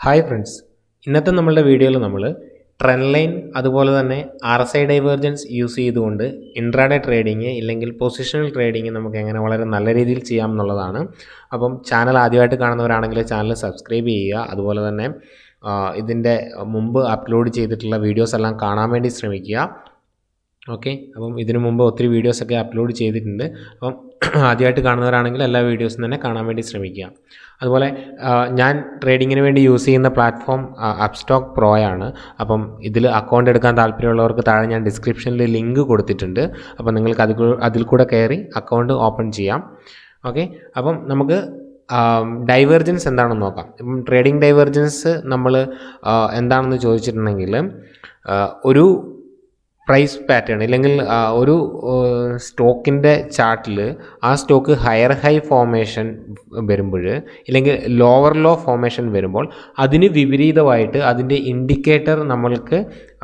hi friends ഇന്നത്തെ നമ്മളുടെ വീഡിയോയിൽ നമ്മൾ ട്രെൻഡ് ലൈൻ അതുപോലെ തന്നെ R S I divergence use ചെയ്തുകൊണ്ട് ഇൻട്രാഡേ ട്രേഡിങ് ഇല്ലെങ്കിൽ പൊസിഷണൽ ട്രേഡിങ് നമുക്ക് എങ്ങനെ വളരെ നല്ല രീതിയിൽ ചെയ്യാം എന്നുള്ളതാണ് അപ്പം ചാനൽ ആദ്യമായിട്ട് കാണുന്നവരാണെങ്കിൽ ചാനൽ സബ്സ്ക്രൈബ് ചെയ്യുക അതുപോലെ തന്നെ ഇതിൻ്റെ മുമ്പ് അപ്ലോഡ് ചെയ്തിട്ടുള്ള വീഡിയോസ് എല്ലാം കാണാൻ വേണ്ടി ശ്രമിക്കുക ഓക്കെ അപ്പം ഇതിനു മുമ്പ് ഒത്തിരി വീഡിയോസൊക്കെ അപ്ലോഡ് ചെയ്തിട്ടുണ്ട് അപ്പം ആദ്യമായിട്ട് കാണുന്നവരാണെങ്കിൽ എല്ലാ വീഡിയോസും തന്നെ കാണാൻ വേണ്ടി ശ്രമിക്കുക അതുപോലെ ഞാൻ ട്രേഡിങ്ങിന് വേണ്ടി യൂസ് ചെയ്യുന്ന പ്ലാറ്റ്ഫോം അപ്സ്റ്റോക്ക് പ്രോയാണ് അപ്പം ഇതിൽ അക്കൗണ്ട് എടുക്കാൻ താല്പര്യമുള്ളവർക്ക് താഴെ ഞാൻ ഡിസ്ക്രിപ്ഷനിൽ ലിങ്ക് കൊടുത്തിട്ടുണ്ട് അപ്പം നിങ്ങൾക്ക് അതിൽ അതിൽ കൂടെ കയറി അക്കൗണ്ട് ഓപ്പൺ ചെയ്യാം ഓക്കെ അപ്പം നമുക്ക് ഡൈവേർജൻസ് എന്താണെന്ന് നോക്കാം ഇപ്പം ട്രേഡിംഗ് ഡൈവേർജൻസ് നമ്മൾ എന്താണെന്ന് ചോദിച്ചിട്ടുണ്ടെങ്കിൽ ഒരു പ്രൈസ് പാറ്റേൺ ഇല്ലെങ്കിൽ ഒരു സ്റ്റോക്കിൻ്റെ ചാർട്ടിൽ ആ സ്റ്റോക്ക് ഹയർ ഹൈ ഫോമേഷൻ വരുമ്പോൾ ഇല്ലെങ്കിൽ ലോവർ ലോ ഫോമേഷൻ വരുമ്പോൾ അതിന് വിപരീതമായിട്ട് അതിൻ്റെ ഇൻഡിക്കേറ്റർ നമ്മൾക്ക്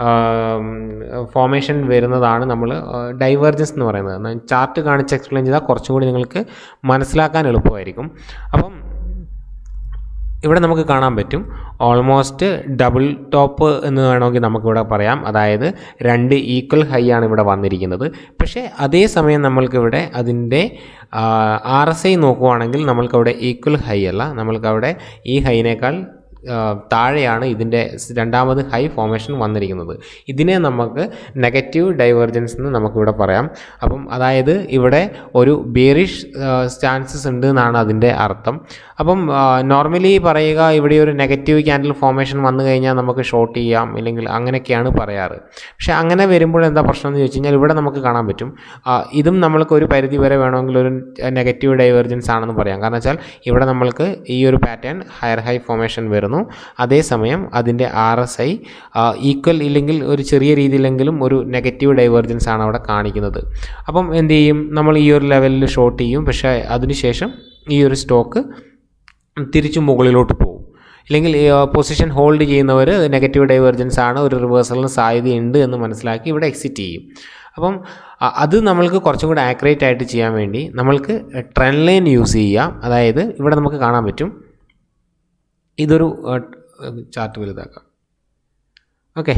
ഫോമേഷൻ വരുന്നതാണ് നമ്മൾ ഡൈവേർജൻസ് എന്ന് പറയുന്നത് ചാർട്ട് കാണിച്ച് എക്സ്പ്ലെയിൻ ചെയ്താൽ കുറച്ചും കൂടി നിങ്ങൾക്ക് മനസ്സിലാക്കാൻ എളുപ്പമായിരിക്കും അപ്പം ഇവിടെ നമുക്ക് കാണാൻ പറ്റും ഓൾമോസ്റ്റ് ഡബിൾ ടോപ്പ് എന്ന് വേണമെങ്കിൽ നമുക്കിവിടെ പറയാം അതായത് രണ്ട് ഈക്വൽ ഹൈ ആണ് ഇവിടെ വന്നിരിക്കുന്നത് പക്ഷേ അതേസമയം നമ്മൾക്കിവിടെ അതിൻ്റെ ആർ എസ് ഐ നോക്കുവാണെങ്കിൽ നമ്മൾക്കവിടെ ഈക്വൽ ഹൈ അല്ല നമ്മൾക്കവിടെ ഈ ഹൈനേക്കാൾ താഴെയാണ് ഇതിൻ്റെ രണ്ടാമത് ഹൈ ഫോമേഷൻ വന്നിരിക്കുന്നത് ഇതിനെ നമുക്ക് നെഗറ്റീവ് ഡൈവേർജൻസ് എന്ന് നമുക്കിവിടെ പറയാം അപ്പം അതായത് ഇവിടെ ഒരു ബിയറിഷ് ചാൻസസ് ഉണ്ട് എന്നാണ് അതിൻ്റെ അർത്ഥം അപ്പം നോർമലി പറയുക ഇവിടെ ഒരു നെഗറ്റീവ് ക്യാൻഡിൽ ഫോമേഷൻ വന്നു കഴിഞ്ഞാൽ നമുക്ക് ഷോർട്ട് ചെയ്യാം ഇല്ലെങ്കിൽ അങ്ങനെയൊക്കെയാണ് പറയാറ് പക്ഷേ അങ്ങനെ വരുമ്പോൾ എന്താ പ്രശ്നം എന്ന് ചോദിച്ചു കഴിഞ്ഞാൽ ഇവിടെ നമുക്ക് കാണാൻ പറ്റും ഇതും നമ്മൾക്ക് ഒരു പരിധി വരെ വേണമെങ്കിൽ ഒരു നെഗറ്റീവ് ഡൈവേർജൻസ് ആണെന്ന് പറയാം കാരണം വെച്ചാൽ ഇവിടെ നമ്മൾക്ക് ഈ ഒരു പാറ്റേൺ ഹയർ ഹൈ ഫോമേഷൻ വരുന്നു അതേസമയം അതിൻ്റെ ആർ എസ് ഐ ഈക്വൽ ഇല്ലെങ്കിൽ ഒരു ചെറിയ രീതിയിലെങ്കിലും ഒരു നെഗറ്റീവ് ഡൈവേർജൻസ് ആണ് അവിടെ കാണിക്കുന്നത് അപ്പം എന്ത് ചെയ്യും നമ്മൾ ഈ ഒരു ലെവലിൽ ഷോർട്ട് ചെയ്യും പക്ഷേ അതിനുശേഷം ഈ ഒരു സ്റ്റോക്ക് തിരിച്ചു മുകളിലോട്ട് പോകും ഇല്ലെങ്കിൽ പൊസിഷൻ ഹോൾഡ് ചെയ്യുന്നവർ നെഗറ്റീവ് ഡൈവേർജൻസ് ആണ് ഒരു റിവേഴ്സലിന് സാധ്യതയുണ്ട് എന്ന് മനസ്സിലാക്കി ഇവിടെ എക്സിറ്റ് ചെയ്യും അപ്പം അത് നമ്മൾക്ക് കുറച്ചും കൂടി ആക്യുറേറ്റ് ആയിട്ട് ചെയ്യാൻ വേണ്ടി നമ്മൾക്ക് ട്രെൻഡ് ലൈൻ യൂസ് ചെയ്യാം അതായത് ഇവിടെ നമുക്ക് കാണാൻ പറ്റും ഇതൊരു ചാർട്ട് വലുതാക്കാം ഓക്കെ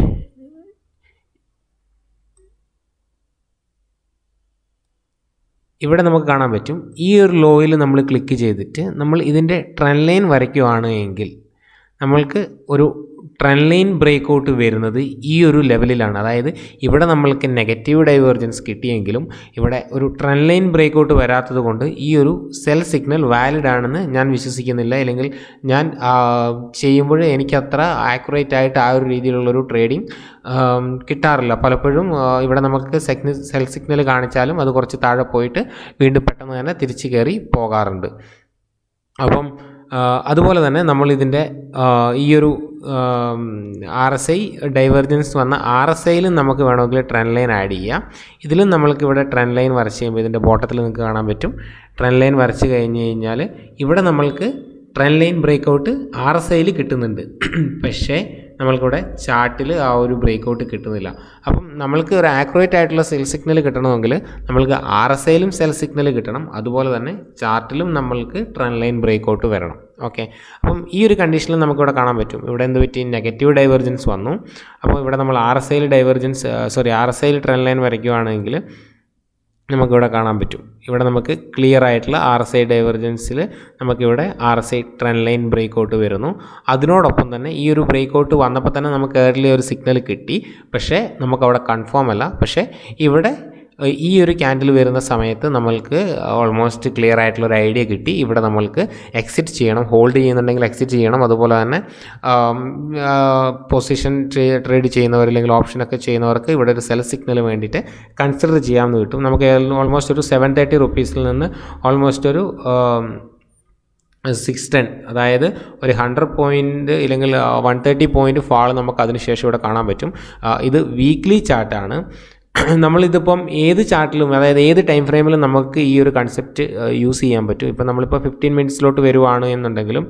ഇവിടെ നമുക്ക് കാണാൻ പറ്റും ഈ ഒരു ലോയിൽ നമ്മൾ ക്ലിക്ക് ചെയ്തിട്ട് നമ്മൾ ഇതിൻ്റെ ട്രെൻഡ് ലൈൻ വരയ്ക്കുകയാണ് എങ്കിൽ നമ്മൾക്ക് ഒരു ട്രെൻഡ് ലൈൻ ബ്രേക്ക് ഔട്ട് വരുന്നത് ഈ ഒരു ലെവലിലാണ് അതായത് ഇവിടെ നമ്മൾക്ക് നെഗറ്റീവ് ഡൈവേർജൻസ് കിട്ടിയെങ്കിലും ഇവിടെ ഒരു ട്രെൻഡ് ലൈൻ ബ്രേക്ക് ഔട്ട് വരാത്തത് കൊണ്ട് ഈ ഒരു സെൽ സിഗ്നൽ വാലിഡ് ആണെന്ന് ഞാൻ വിശ്വസിക്കുന്നില്ല അല്ലെങ്കിൽ ഞാൻ ചെയ്യുമ്പോൾ എനിക്കത്ര ആക്യുറേറ്റ് ആയിട്ട് ആ ഒരു രീതിയിലുള്ളൊരു ട്രേഡിംഗ് കിട്ടാറില്ല പലപ്പോഴും ഇവിടെ നമുക്ക് സെഗ്ന സെൽ സിഗ്നൽ കാണിച്ചാലും അത് കുറച്ച് താഴെ പോയിട്ട് വീണ്ടും പെട്ടെന്ന് തന്നെ തിരിച്ചു കയറി പോകാറുണ്ട് അപ്പം അതുപോലെ തന്നെ നമ്മൾ ഇതിൻ്റെ ഈ ഒരു ആർ എസ് ഐ ഡൈവേർജൻസ് വന്ന ആർ എസ് ഐയിലും നമുക്ക് വേണമെങ്കിൽ ട്രെൻഡ് ലൈൻ ആഡ് ചെയ്യാം ഇതിലും നമ്മൾക്ക് ഇവിടെ ട്രെൻഡ് ലൈൻ വരച്ച് കഴിയുമ്പോൾ ഇതിൻ്റെ ബോട്ടത്തിൽ നിങ്ങൾക്ക് കാണാൻ പറ്റും ട്രെൻഡ് ലൈൻ വരച്ച് കഴിഞ്ഞ് കഴിഞ്ഞാൽ ഇവിടെ നമ്മൾക്ക് trend line break out R S ഐയിൽ കിട്ടുന്നുണ്ട് പക്ഷേ നമ്മൾക്കിവിടെ ചാർട്ടിൽ ആ ഒരു ബ്രേക്ക് ഔട്ട് കിട്ടുന്നില്ല അപ്പം നമ്മൾക്ക് ഒരു ആക്യുറേറ്റ് ആയിട്ടുള്ള സെൽ സിഗ്നൽ കിട്ടണമെങ്കിൽ നമ്മൾക്ക് ആർ എസ് ഐയിലും സെൽ സിഗ്നൽ കിട്ടണം അതുപോലെ തന്നെ ചാർട്ടിലും നമ്മൾക്ക് ട്രെൻഡ് ലൈൻ ബ്രേക്ക് ഔട്ട് വരണം ഓക്കെ അപ്പം ഈ ഒരു കണ്ടീഷനിൽ നമുക്കിവിടെ കാണാൻ പറ്റും ഇവിടെ എന്ത് പറ്റി നെഗറ്റീവ് ഡൈവേർജൻസ് വന്നു അപ്പോൾ ഇവിടെ നമ്മൾ ആർ എസ് ഐയിൽ ഡൈവേർജൻസ് സോറി ആർ എസ് ഐയിൽ ട്രെൻഡ് ലൈൻ വരയ്ക്കുകയാണെങ്കിൽ നമുക്കിവിടെ കാണാൻ പറ്റും ഇവിടെ നമുക്ക് ക്ലിയർ ആയിട്ടുള്ള ആർ എസ് ഐ ഡൈവർജൻസിൽ നമുക്കിവിടെ R S I trend line break out വരുന്നു അതിനോടൊപ്പം തന്നെ ഈ ഒരു ബ്രേക്ക് ഔട്ട് വന്നപ്പോൾ തന്നെ നമുക്ക് ഏർലി ഒരു സിഗ്നൽ കിട്ടി പക്ഷേ നമുക്കവിടെ കൺഫേം അല്ല പക്ഷേ ഇവിടെ ഈ ഒരു ക്യാൻഡിൽ വരുന്ന സമയത്ത് നമ്മൾക്ക് ഓൾമോസ്റ്റ് ക്ലിയർ ആയിട്ടുള്ള ഒരു ഐഡിയ കിട്ടി ഇവിടെ നമ്മൾക്ക് എക്സിറ്റ് ചെയ്യണം ഹോൾഡ് ചെയ്യുന്നുണ്ടെങ്കിൽ എക്സിറ്റ് ചെയ്യണം അതുപോലെ തന്നെ പൊസിഷൻ ട്രേഡ് ചെയ്യുന്നവർ അല്ലെങ്കിൽ ഓപ്ഷനൊക്കെ ചെയ്യുന്നവർക്ക് ഇവിടെ ഒരു സെൽ സിഗ്നൽ വേണ്ടിയിട്ട് കൺസിഡർ ചെയ്യാമെന്ന് കിട്ടും നമുക്ക് ഓൾമോസ്റ്റ് ഒരു സെവൻ തേർട്ടി റുപ്പീസിൽ നിന്ന് ഓൾമോസ്റ്റ് ഒരു സിക്സ് ടെൻ അതായത് ഒരു ഹൺഡ്രഡ് പോയിൻറ്റ് ഇല്ലെങ്കിൽ വൺ തേർട്ടി പോയിൻറ്റ് ഫാൾ നമുക്ക് അതിനുശേഷം ഇവിടെ കാണാൻ പറ്റും ഇത് വീക്ക്ലി ചാർട്ടാണ് നമ്മളിതിപ്പം ഏത് ചാർട്ടിലും അതായത് ഏത് ടൈം ഫ്രെയിമിലും നമുക്ക് ഈ ഒരു കൺസെപ്റ്റ് യൂസ് ചെയ്യാൻ പറ്റും ഇപ്പം നമ്മളിപ്പോൾ ഫിഫ്റ്റീൻ മിനിറ്റ്സിലോട്ട് വരുവാണ് എന്നുണ്ടെങ്കിലും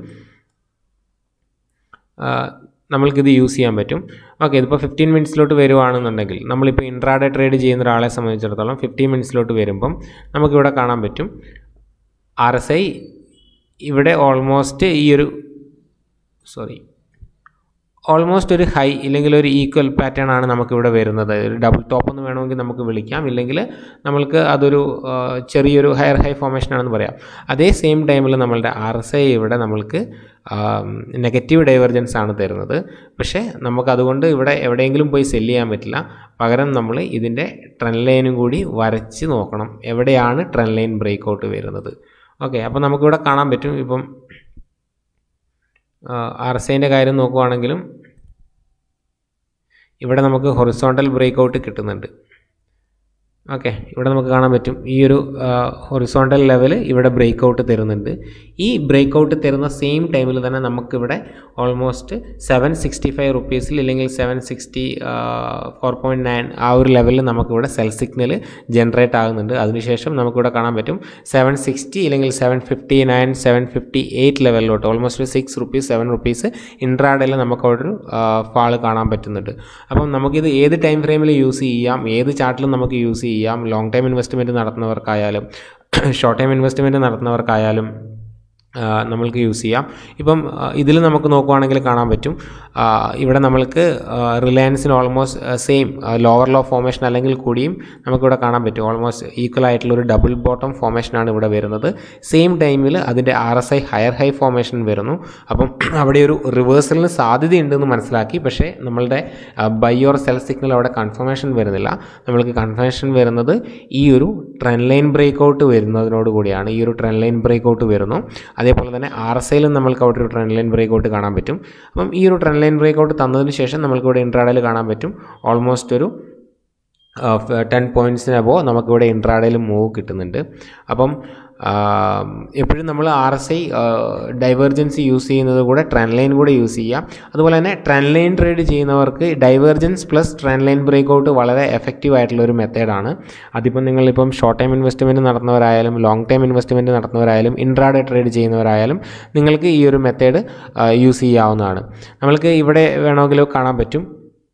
നമ്മൾക്കിത് യൂസ് ചെയ്യാൻ പറ്റും ഓക്കെ ഇതിപ്പോൾ ഫിഫ്റ്റീൻ മിനിറ്റ്സിലോട്ട് വരുവാണെന്നുണ്ടെങ്കിൽ നമ്മളിപ്പോൾ ഇൻട്രാഡേ ട്രേഡ് ചെയ്യുന്ന ഒരാളെ സംബന്ധിച്ചിടത്തോളം ഫിഫ്റ്റീൻ മിനിറ്റ്സിലോട്ട് വരുമ്പം നമുക്കിവിടെ കാണാൻ പറ്റും ആർ എസ് ഐ ഇവിടെ ഓൾമോസ്റ്റ് ഈ ഒരു സോറി ഓൾമോസ്റ്റ് ഒരു ഹൈ ഇല്ലെങ്കിൽ ഒരു ഈക്വൽ പാറ്റേൺ ആണ് നമുക്കിവിടെ വരുന്നത് ഒരു ഡബിൾ ടോപ്പ് എന്ന് വേണമെങ്കിൽ നമുക്ക് വിളിക്കാം ഇല്ലെങ്കിൽ നമ്മൾക്ക് അതൊരു ആ, ചെറിയൊരു ഹയർ ഹൈ ഫോർമേഷൻ ആണെന്ന് പറയാം അതേ സെയിം ടൈമിൽ നമ്മളുടെ ആർ എസ് ഐ ഇവിടെ നമ്മൾക്ക് നെഗറ്റീവ് ഡൈവർജൻസ് ആണ് തരുന്നത് പക്ഷേ നമുക്കതുകൊണ്ട് ഇവിടെ എവിടെയെങ്കിലും പോയി സെല്ല് ചെയ്യാൻ പറ്റില്ല പകരം നമ്മൾ ഇതിൻ്റെ ട്രെൻ ലൈനും കൂടി വരച്ച് നോക്കണം എവിടെയാണ് ട്രെൻ ലൈൻ ബ്രേക്ക് ഔട്ട് വരുന്നത് ഓക്കെ അപ്പോൾ നമുക്കിവിടെ കാണാൻ പറ്റും ഇപ്പം ആർ എസ് ഐൻ്റെ കാര്യം നോക്കുവാണെങ്കിലും ഇവിടെ നമുക്ക് ഹൊറിസോണ്ടൽ ബ്രേക്ക് ഔട്ട് കിട്ടുന്നുണ്ട് ഓക്കെ ഇവിടെ നമുക്ക് കാണാൻ പറ്റും ഈ ഒരു ഹൊറിസോണ്ടൽ ലെവൽ ഇവിടെ ബ്രേക്ക് ഔട്ട് തരുന്നുണ്ട് ഈ ബ്രേക്ക് ഔട്ട് തരുന്ന സെയിം ടൈമിൽ തന്നെ നമുക്കിവിടെ ഓൾമോസ്റ്റ് സെവൻ സിക്സ്റ്റി ഫൈവ് റുപ്പീസിൽ ഇല്ലെങ്കിൽ seven sixty four point nine ആ ഒരു ലെവലിൽ നമുക്കിവിടെ സെൽ സിഗ്നൽ ജനറേറ്റ് ആകുന്നുണ്ട് അതിനുശേഷം നമുക്കിവിടെ കാണാൻ പറ്റും സെവൻ സിക്സ്റ്റി ഇല്ലെങ്കിൽ seven fifty nine seven fifty eight ലെവലിലോട്ട് almost six rupees seven rupees ഇൻട്രാഡേയിൽ നമുക്ക് അവിടെ ഒരു ഫാൾ കാണാൻ പറ്റുന്നുണ്ട് അപ്പം നമുക്കിത് ഏത് ടൈം ഫ്രെയിമിൽ യൂസ് ചെയ്യാം ഏത് ചാർട്ടിലും നമുക്ക് യൂസ് ചെയ്യാം ലോങ് ടൈം ഇൻവെസ്റ്റ്മെൻറ്റ് നടത്തുന്നവർക്കായാലും ഷോർട്ട് ടൈം ഇൻവെസ്റ്റ്മെൻറ്റ് നടത്തുന്നവർക്കായാലും ആ, നമ്മൾക്ക് യൂസ് ചെയ്യാം ഇപ്പം ഇതിൽ നമുക്ക് നോക്കുവാണെങ്കിൽ കാണാൻ പറ്റും ആ, ഇവിടെ നമ്മൾക്ക് റിലയൻസിന് almost same lower low formation അല്ലെങ്കിൽ കൂടിയും നമുക്കിവിടെ കാണാൻ പറ്റും ഓൾമോസ്റ്റ് ഈക്വൽ ആയിട്ടുള്ള ഒരു ഡബിൾ ബോട്ടം ഫോർമേഷനാണ് ഇവിടെ വരുന്നത് സെയിം ടൈമിൽ അതിൻ്റെ R S I higher high formation വരുന്നു അപ്പം അവിടെ ഒരു റിവേഴ്സലിന് സാധ്യതയുണ്ടെന്ന് മനസ്സിലാക്കി പക്ഷേ നമ്മളുടെ ബൈ ഓർ സെൽ സിഗ്നൽ അവിടെ കൺഫർമേഷൻ വരുന്നില്ല നമ്മൾക്ക് കൺഫർമേഷൻ വരുന്നത് ഈ ഒരു ട്രെൻ ലൈൻ ബ്രേക്ക് ഔട്ട് വരുന്നതിനോട് കൂടിയാണ് ഈ ഒരു ട്രെൻ ലൈൻ ബ്രേക്ക് ഔട്ട് വരുന്നു അതേപോലെ തന്നെ ആർ എസ് ഐയിലും നമ്മൾക്ക് അവിടെ ഒരു ട്രെൻ ലൈൻ ബ്രേക്ക് ഔട്ട് കാണാൻ പറ്റും അപ്പം ഈ ഒരു ട്രെൻ ലൈൻ ബ്രേക്ക് ഔട്ട് തന്നതിന് ശേഷം നമ്മൾക്ക് ഇവിടെ ഇൻട്രാഡയിൽ കാണാൻ പറ്റും ഓൾമോസ്റ്റ് ഒരു ടെൻ പോയിൻറ്റ്സിന് അബോ നമുക്കിവിടെ ഇൻട്രാഡയിൽ മൂവ് കിട്ടുന്നുണ്ട് അപ്പം എപ്പോഴും നമ്മൾ ആർ എസ് ഐ ഡൈവേർജൻസി യൂസ് ചെയ്യുന്നത് കൂടെ ട്രെൻ ലൈൻ കൂടെ യൂസ് ചെയ്യാം അതുപോലെ തന്നെ ട്രെൻ ലൈൻ ട്രേഡ് ചെയ്യുന്നവർക്ക് divergence plus trend line break out വളരെ എഫക്റ്റീവ് ആയിട്ടുള്ള ഒരു മെത്തേഡാണ് അതിപ്പം നിങ്ങളിപ്പം ഷോർട്ട് ടൈം ഇൻവെസ്റ്റ്മെൻറ്റ് നടത്തുന്നവരായാലും ലോങ് ടൈം ഇൻവെസ്റ്റ്മെൻറ്റ് നടത്തുന്നവരായാലും ഇൻട്രാഡേ ട്രേഡ് ചെയ്യുന്നവരായാലും നിങ്ങൾക്ക് ഈ ഒരു മെത്തേഡ് യൂസ് ചെയ്യാവുന്നതാണ് നമ്മൾക്ക് ഇവിടെ വേണമെങ്കിൽ കാണാൻ പറ്റും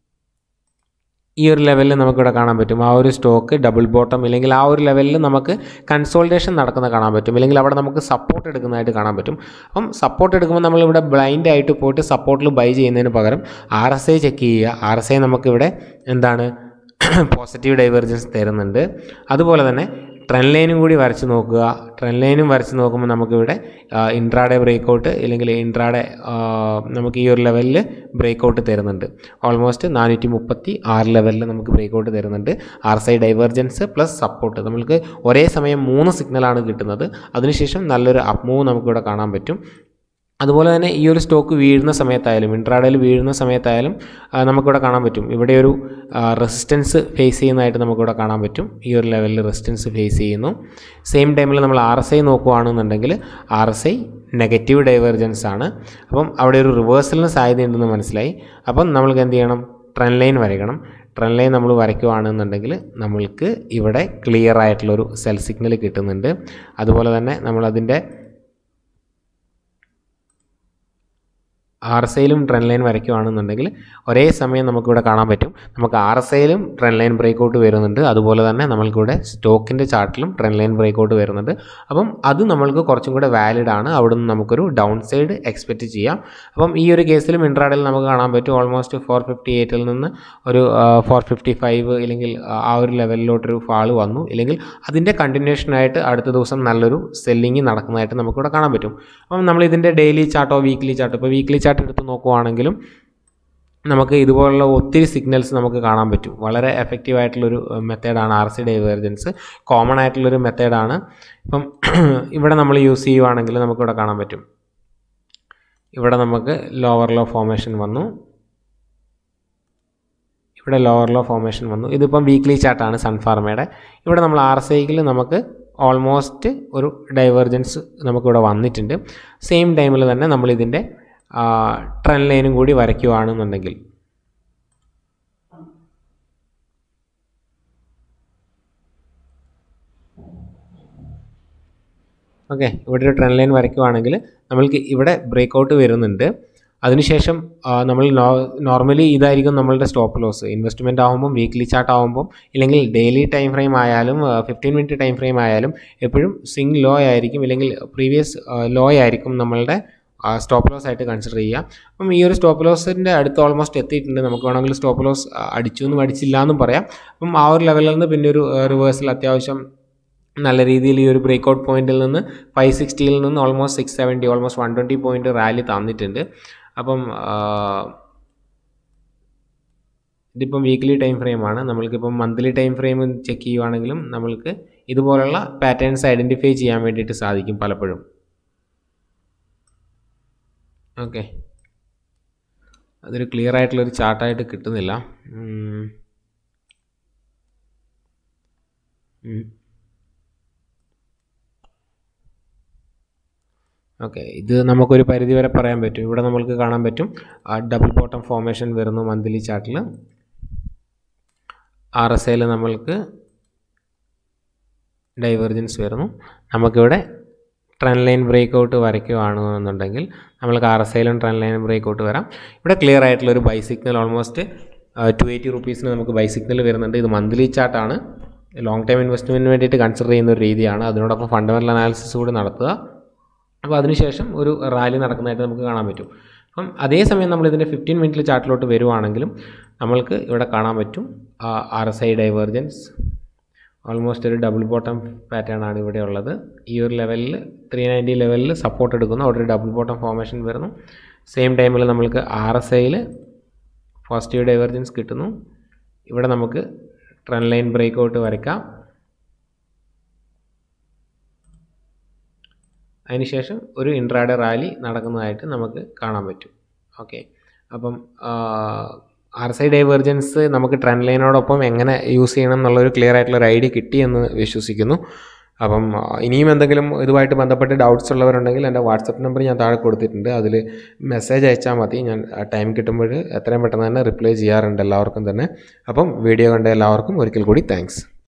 ഈ ഒരു ലെവലിൽ നമുക്കിവിടെ കാണാൻ പറ്റും ആ ഒരു സ്റ്റോക്ക് ഡബിൾ ബോട്ടം ഇല്ലെങ്കിൽ ആ ഒരു ലെവലിൽ നമുക്ക് കൺസോൾട്ടേഷൻ നടക്കുന്ന കാണാൻ പറ്റും ഇല്ലെങ്കിൽ അവിടെ നമുക്ക് സപ്പോർട്ട് എടുക്കുന്നതായിട്ട് കാണാൻ പറ്റും അപ്പം സപ്പോർട്ട് എടുക്കുമ്പോൾ നമ്മളിവിടെ ബ്ലൈൻഡ് ആയിട്ട് പോയിട്ട് സപ്പോർട്ടിൽ ബൈ ചെയ്യുന്നതിന് പകരം ആർ എസ് ഐ ചെക്ക് ചെയ്യുക ആർ എസ് ഐ നമുക്കിവിടെ എന്താണ് പോസിറ്റീവ് ഡൈവേർജൻസ് തരുന്നുണ്ട് അതുപോലെ തന്നെ ട്രെൻ ലൈനും കൂടി വരച്ച് നോക്കുക ട്രെൻ ലൈനും വരച്ച് നോക്കുമ്പോൾ നമുക്കിവിടെ ഇൻട്രാഡേ ബ്രേക്ക് ഔട്ട് ഇല്ലെങ്കിൽ ഇൻട്രാഡേ നമുക്ക് ഈ ഒരു ലെവലിൽ ബ്രേക്ക് ഔട്ട് തരുന്നുണ്ട് ഓൾമോസ്റ്റ് നാനൂറ്റി മുപ്പത്തി ആറ് ലെവലിൽ നമുക്ക് ബ്രേക്ക് ഔട്ട് തരുന്നുണ്ട് R S I divergence plus support നമുക്ക് ഒരേ സമയം മൂന്ന് സിഗ്നലാണ് കിട്ടുന്നത് അതിനുശേഷം നല്ലൊരു അപ്പ് മൂവ് നമുക്കിവിടെ കാണാൻ പറ്റും അതുപോലെ തന്നെ ഈ ഒരു സ്റ്റോക്ക് വീഴുന്ന സമയത്തായാലും ഇൻട്രാഡയിൽ വീഴുന്ന സമയത്തായാലും ആ, നമുക്കിവിടെ കാണാൻ പറ്റും ഇവിടെ ഒരു റെസിസ്റ്റൻസ് ഫേസ് ചെയ്യുന്നതായിട്ട് നമുക്കിവിടെ കാണാൻ പറ്റും ഈ ഒരു ലെവലിൽ റെസിസ്റ്റൻസ് ഫേസ് ചെയ്യുന്നു സെയിം ടൈമിൽ നമ്മൾ ആർ എസ് ഐ നോക്കുകയാണെന്നുണ്ടെങ്കിൽ R S I negative divergence ആണ് അപ്പം അവിടെ ഒരു റിവേഴ്സലിന് സാധ്യതയുണ്ടെന്ന് മനസ്സിലായി അപ്പം നമ്മൾക്ക് എന്ത് ചെയ്യണം ട്രെൻ ലൈൻ വരയ്ക്കണം ട്രെൻ ലൈൻ നമ്മൾ വരയ്ക്കുകയാണെന്നുണ്ടെങ്കിൽ നമ്മൾക്ക് ഇവിടെ ക്ലിയർ ആയിട്ടുള്ളൊരു സെൽ സിഗ്നൽ കിട്ടുന്നുണ്ട് അതുപോലെ തന്നെ നമ്മളതിൻ്റെ ആർ എസ് ഐയിലും ട്രെൻ ലൈൻ വരയ്ക്കുകയാണെന്നുണ്ടെങ്കിൽ ഒരേ സമയം നമുക്കിവിടെ കാണാൻ പറ്റും നമുക്ക് ആർ എസ് ഐയിലും ട്രെൻ ലൈൻ ബ്രേക്ക് ഔട്ട് വരുന്നുണ്ട് അതുപോലെ തന്നെ നമ്മൾക്കിവിടെ സ്റ്റോക്കിൻ്റെ ചാർട്ടിലും ട്രെൻ ലൈൻ ബ്രേക്ക് ഔട്ട് വരുന്നുണ്ട് അപ്പം അത് നമ്മൾക്ക് കുറച്ചും കൂടെ വാലിഡ് ആണ് അവിടെ നിന്ന് നമുക്കൊരു ഡൗൺ സൈഡ് എക്സ്പെക്റ്റ് ചെയ്യാം അപ്പം ഈ ഒരു കേസിലും ഇൻട്രാഡിൽ നമുക്ക് കാണാൻ പറ്റും ഓൾമോസ്റ്റ് ഫോർ ഫിഫ്റ്റി എയ്റ്റിൽ നിന്ന് ഒരു ഫോർ ഫിഫ്റ്റി ഫൈവ് ഇല്ലെങ്കിൽ ആ ഒരു ലെവലിലോട്ടൊരു ഫാൾ വന്നു ഇല്ലെങ്കിൽ അതിൻ്റെ കണ്ടിന്യൂഷനായിട്ട് അടുത്ത ദിവസം നല്ലൊരു സെല്ലിങ് നടക്കുന്നതായിട്ട് നമുക്കിവിടെ കാണാൻ പറ്റും അപ്പം നമ്മൾ ഇതിൻ്റെ ഡെയിലി ചാർട്ടോ വീക്ക്ലി ചാർട്ടോ ഇപ്പോൾ വീക്ക്ലി ചാർട്ട് എടുത്ത് നോക്കുവാണെങ്കിലും നമുക്ക് ഇതുപോലുള്ള ഒത്തിരി സിഗ്നൽസ് നമുക്ക് കാണാൻ പറ്റും വളരെ എഫക്റ്റീവ് ആയിട്ടുള്ളൊരു മെത്തേഡാണ് ആർ സി ഡൈവേർജൻസ് കോമൺ ആയിട്ടുള്ളൊരു മെത്തേഡാണ് ഇപ്പം ഇവിടെ നമ്മൾ യൂസ് ചെയ്യുവാണെങ്കിൽ നമുക്കിവിടെ കാണാൻ പറ്റും ഇവിടെ നമുക്ക് ലോവർ ലോ ഫോർമേഷൻ വന്നു ഇവിടെ ലോവർ ലോ ഫോർമേഷൻ വന്നു ഇതിപ്പം വീക്ക്ലി ചാർട്ടാണ് സൺഫാർമയുടെ ഇവിടെ നമ്മൾ ആർ എസ് ഐക്കിൽ നമുക്ക് ഓൾമോസ്റ്റ് ഒരു ഡൈവേർജൻസ് നമുക്കിവിടെ വന്നിട്ടുണ്ട് സെയിം ടൈമിൽ തന്നെ നമ്മളിതിൻ്റെ ട്രെൻ ലൈനും കൂടി വരയ്ക്കുകയാണെന്നുണ്ടെങ്കിൽ ഓക്കെ ഇവിടെ ഒരു ട്രെൻ ലൈൻ വരയ്ക്കുവാണെങ്കിൽ നമ്മൾക്ക് ഇവിടെ ബ്രേക്ക് ഔട്ട് വരുന്നുണ്ട് അതിനുശേഷം ആ, നമ്മൾ നോർമലി ഇതായിരിക്കും നമ്മളുടെ സ്റ്റോപ്പ് ലോസ് ഇൻവെസ്റ്റ്മെൻ്റ് ആകുമ്പം വീക്ക്ലി ചാർട്ട് ആകുമ്പം ഇല്ലെങ്കിൽ ഡെയിലി ടൈം ഫ്രെയിം ആയാലും ഫിഫ്റ്റീൻ മിനിറ്റ് ടൈം ഫ്രെയിം ആയാലും എപ്പോഴും സ്വിങ് ലോ ആയിരിക്കും ഇല്ലെങ്കിൽ പ്രീവിയസ് ലോ ആയിരിക്കും നമ്മളുടെ സ്റ്റോപ്പ് ലോസ് ആയിട്ട് കൺസിഡർ ചെയ്യുക അപ്പം ഈ ഒരു സ്റ്റോപ്പ് ലോസിൻ്റെ അടുത്ത് ഓൾമോസ്റ്റ് എത്തിയിട്ടുണ്ട് നമുക്ക് വേണമെങ്കിൽ സ്റ്റോപ്പ് ലോസ് അടിച്ചു എന്നും അടിച്ചില്ല എന്നും പറയാം അപ്പം ആ ഒരു ലെവലിൽ നിന്ന് പിന്നെ ഒരു റിവേഴ്സൽ അത്യാവശ്യം നല്ല രീതിയിൽ ഈ ഒരു ബ്രേക്ക് ഔട്ട് പോയിന്റിൽ നിന്ന് ഫൈവ് സിക്സ്റ്റിയിൽ നിന്ന് almost six seventy almost one twenty point rally തന്നിട്ടുണ്ട് അപ്പം ഇതിപ്പം വീക്ക്ലി ടൈം ഫ്രെയിമാണ് നമ്മൾക്കിപ്പം മന്ത്ലി ടൈം ഫ്രെയിം ചെക്ക് ചെയ്യുവാണെങ്കിലും നമ്മൾക്ക് ഇതുപോലുള്ള പാറ്റേൺസ് ഐഡൻറ്റിഫൈ ചെയ്യാൻ വേണ്ടിയിട്ട് സാധിക്കും പലപ്പോഴും ഓക്കെ അതൊരു ക്ലിയർ ആയിട്ടുള്ളൊരു ചാർട്ടായിട്ട് കിട്ടുന്നില്ല ഓക്കെ ഇത് നമുക്കൊരു പരിധി വരെ പറയാൻ പറ്റും ഇവിടെ നമുക്ക് കാണാൻ പറ്റും ഡബിൾ ബോട്ടം ഫോർമേഷൻ വരുന്നു മന്ത്ലി ചാർട്ടിൽ ആർ എസ് ഐയിൽ നമ്മൾക്ക് ഡൈവേർജൻസ് വരുന്നു നമുക്കിവിടെ ട്രെൻഡ് ലൈൻ ബ്രേക്ക് ഔട്ട് വരയ്ക്കുകയാണെന്നുണ്ടെങ്കിൽ നമ്മൾക്ക് ആർ എസ് ഐയിലും ട്രെൻഡ് ലൈൻ ബ്രേക്ക് ഔട്ട് വരാം ഇവിടെ ക്ലിയർ ആയിട്ടുള്ള ഒരു buy signal almost two eighty റുപ്പീസിന് നമുക്ക് ബൈ സിഗ്നൽ വരുന്നുണ്ട് ഇത് മന്ത്ലി ചാർട്ടാണ് ലോങ് ടൈം ഇൻവെസ്റ്റ്മെൻറ്റിന് വേണ്ടിയിട്ട് കൺസിഡർ ചെയ്യുന്ന ഒരു രീതിയാണ് അതിനോടൊപ്പം ഫണ്ടമെൻ്റൽ അനാലിസിസ് കൂടി നടത്തുക അപ്പോൾ അതിനുശേഷം ഒരു റാലി നടക്കുന്നതായിട്ട് നമുക്ക് കാണാൻ പറ്റും അപ്പം അതേസമയം നമ്മൾ ഇതിൻ്റെ ഫിഫ്റ്റീൻ മിനിറ്റിൽ ചാർട്ടിലോട്ട് വരുവാണെങ്കിലും നമ്മൾക്ക് ഇവിടെ കാണാൻ പറ്റും R S I divergence almost ഒരു ഡബിൾ ബോട്ടം പാറ്റേൺ ആണ് ഇവിടെ ഉള്ളത് ഈ ഒരു ലെവലിൽ ത്രീ നയൻറ്റി ലെവലിൽ സപ്പോർട്ട് എടുക്കുന്നു അവിടെ ഒരു ഡബിൾ ബോട്ടം ഫോർമേഷൻ വരുന്നു സെയിം ടൈമിൽ നമ്മൾക്ക് ആർ എസ് ഐയിൽ പോസിറ്റീവ് ഡൈവേർജൻസ് കിട്ടുന്നു ഇവിടെ നമുക്ക് ട്രെൻഡ് ലൈൻ ബ്രേക്ക് ഔട്ട് വരയ്ക്കാം അതിനുശേഷം ഒരു ഇൻട്രാഡേ റാലി നടക്കുന്നതായിട്ട് നമുക്ക് കാണാൻ പറ്റും ഓക്കെ അപ്പം ആർ എസ് ഐ ഡൈവേർജൻസ് നമുക്ക് ട്രെൻഡ് ലൈനോടൊപ്പം എങ്ങനെ യൂസ് ചെയ്യണം എന്നുള്ളൊരു ക്ലിയർ ആയിട്ടുള്ള ഒരു ഐഡിയ കിട്ടിയെന്ന് വിശ്വസിക്കുന്നു അപ്പം ഇനിയും എന്തെങ്കിലും ഇതുമായിട്ട് ബന്ധപ്പെട്ട് ഡൗട്ട്സ് ഉള്ളവരുണ്ടെങ്കിൽ എൻ്റെ വാട്സപ്പ് നമ്പർ ഞാൻ താഴെ കൊടുത്തിട്ടുണ്ട് അതിൽ മെസ്സേജ് അയച്ചാൽ മതി ഞാൻ ടൈം കിട്ടുമ്പോൾ എത്രയും പെട്ടെന്ന് തന്നെ റിപ്ലൈ ചെയ്യാറുണ്ട് എല്ലാവർക്കും തന്നെ അപ്പം വീഡിയോ കണ്ട എല്ലാവർക്കും ഒരിക്കൽ കൂടി താങ്ക്സ്